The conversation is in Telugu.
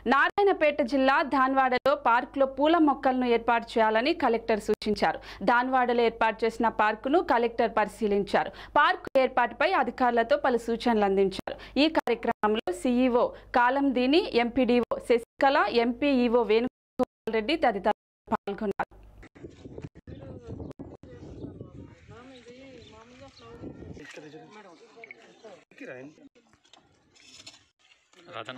నారాయణపేట జిల్లా ధాన్వాడలో పార్కులో పూల మొక్కలను ఏర్పాటు చేయాలని కలెక్టర్ సూచించారు ధాన్వాడలో ఏర్పాటు చేసిన పార్కును కలెక్టర్ పరిశీలించారు పార్కు ఏర్పాటుపై అధికారులతో పలు సూచనలు అందించారు ఈ కార్యక్రమంలో సీఈఓ కాలందీని MPDO Sasikala MP EO Venugopal Reddy తదితరులు పాల్గొన్నారు రాధన